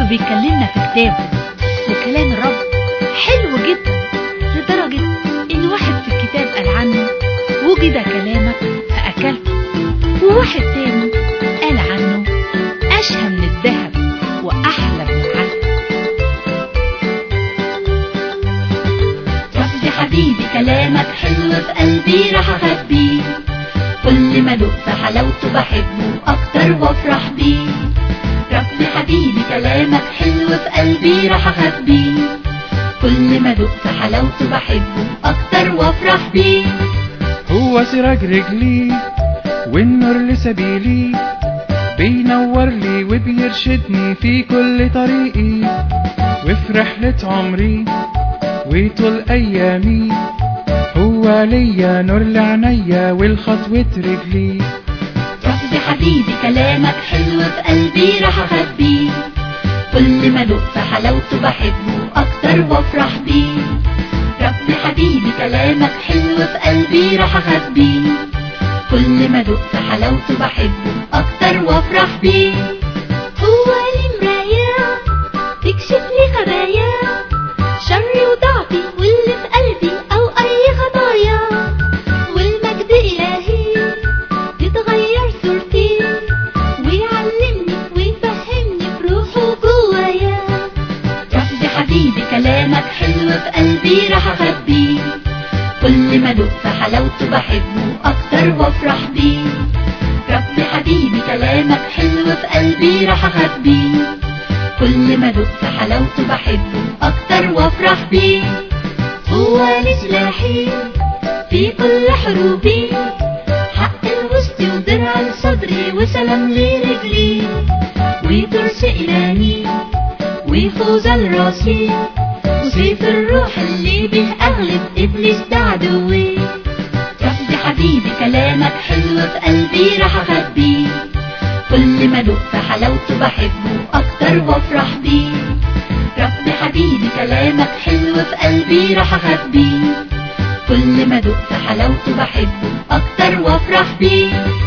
الرب بيكلمنا في كتابه وكلام الرب حلو جدا لدرجة إن واحد في الكتاب قال عنه وجد كلامك فأكلته وواحد تاني قال عنه أشهى من الذهب وأحلى من العسل ربي حبيبي كلامك حلو في قلبي راح اخبيه كل ما دق في حلاوته بحبه اكتر وافرح بيه ربي حبيبي كلامك حلو في قلبي راح اخبيه كل ما دق في حلاوته بحبه اكتر وافرح بيه هو سراج رجلي والنور لسبيلي بينور لي وبيرشدني في كل طريقي وفي رحلة عمري وطول أيامي هو ليا نور لعينيا والخطوة رجلي ربي حبيبي كلامك حلو في قلبي راح اخبيه كل ما دق في حلاوته بحبه اكتر وافرح بيه ربي حبيبي كلامك حلو في قلبي راح اخبيه كل ما دق في حلاوته بحبه اكتر وافرح بيه هو لي مراية تكشف لي خبايا شري وضعفي واللي في قلبي او اي خطايا والمجد الهي تتغير صورتي ويعلمني ويفهمني بروحه جوايا ربي حبيبي كلامك حلو في قلبي راح اخبيه كل ما دق في حلاوته بحبه اكتر وافرح بيه ربي حبيبي كلامك حلو في قلبي راح اخبيه كل ما دق في حلاوته بحبه اكتر وافرح بيه هو لي سلاحي في كل حروبي حق الوسط ودرع لصدري وسلام لرجلي وترس إلهي وخوذة لراسي وسيف الروح اللي به أغلب إبليس ده عدوي ربي حبيبي كلامك حلو في قلبي راح أخبيه كل ما دق في حلاوته بحبه أكتر وأفرح بيه ربي حبيبي كلامك حلو في قلبي راح أخبيه كل ما دق في حلاوته بحبه أكتر وأفرح بيه